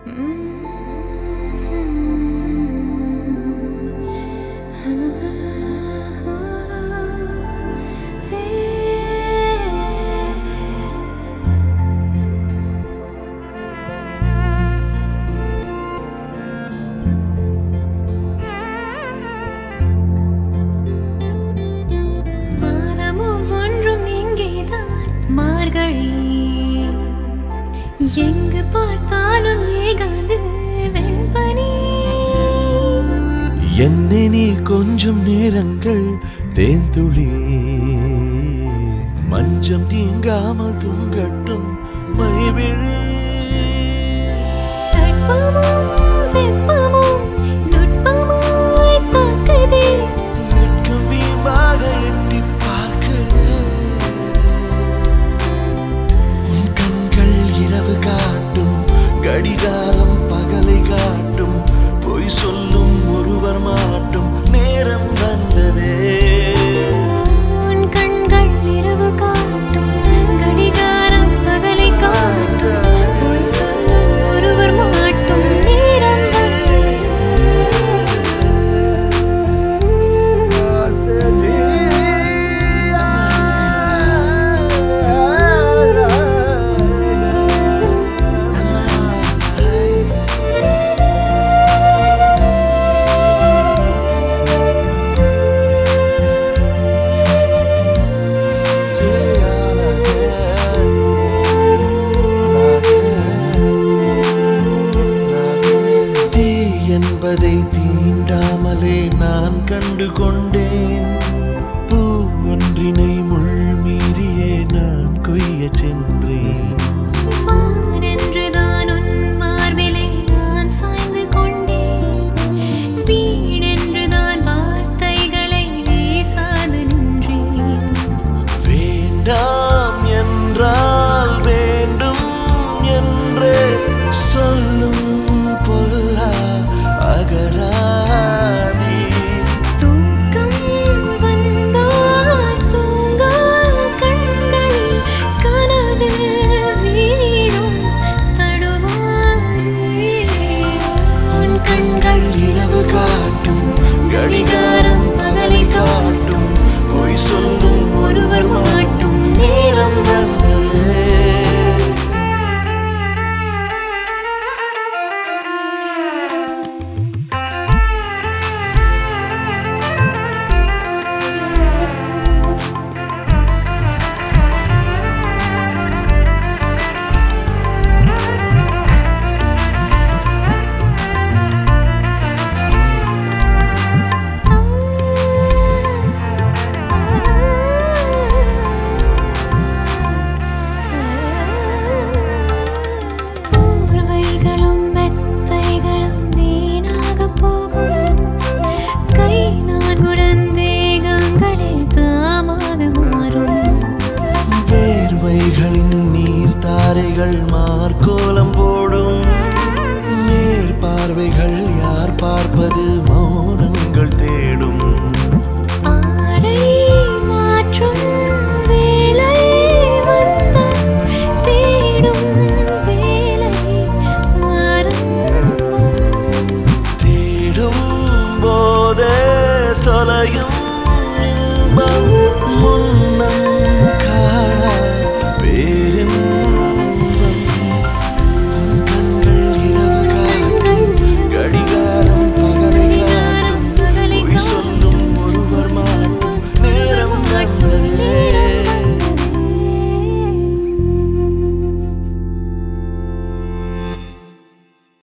மாதமும் ஒன்றும் இங்கேதான் மார்கழி எங்கு பார்த்தாலும் ஏகாது வெண்பனி என்னை நீ கொஞ்சம் நேரங்கள் தேந்துளி மஞ்சம் நீங்காமல் தூங்கட்டும் மைவிழி தட்பமும் வெப்பமும் நுட்பமாய் தாக்குதே வெட்கம் வீம்பாக எட்டி பார்க்குது உன் கண்கள் இரவு காட்டும் கடிகாரம் பகலை காட்டும் பொய் சொல்லும் ஒருவர் மாட்டும் நேரம் வந்ததே உன் கண்கள் இரவு காட்டும் கடிகாரம் பகலை காட்டும் பொய் சொல்லும் ஒருவர் மாட்டும் நேரம் தீ என்பதை தீண்டாமலே நான் கண்டு கொண்டேன் பூ ஒன்றினை முள் மீறியே நான் கொய்ய சென்றேன் வானென்றுதான் உன் மார்பிலே நான் சாய்ந்து கொண்டேன் வீணென்றுதான் வார்த்தைகளை வீசாது நின்றேன் வேண்டாம் என்றால் வேண்டும் என்றே சொல்லும் பொல்லா அகராதி தூக்கம் வந்தால் தூங்கா கண்கள் கனவில் வீழும் தடுமாறி உன் கண்கள் இரவு காட்டும் கடிகாரம் பகலை காட்டும் பொய் சொல்லும் ஒருவர் மாட்டும் நேரம் வந்ததே போர்வைகளும் மெத்தைகளும் வீணாகப் போகும் கை நான்குடன் தேகங்களே தாமாக மாறும் வேர்வைகளின் நீர் தாரைகள் மார்க்கோலம்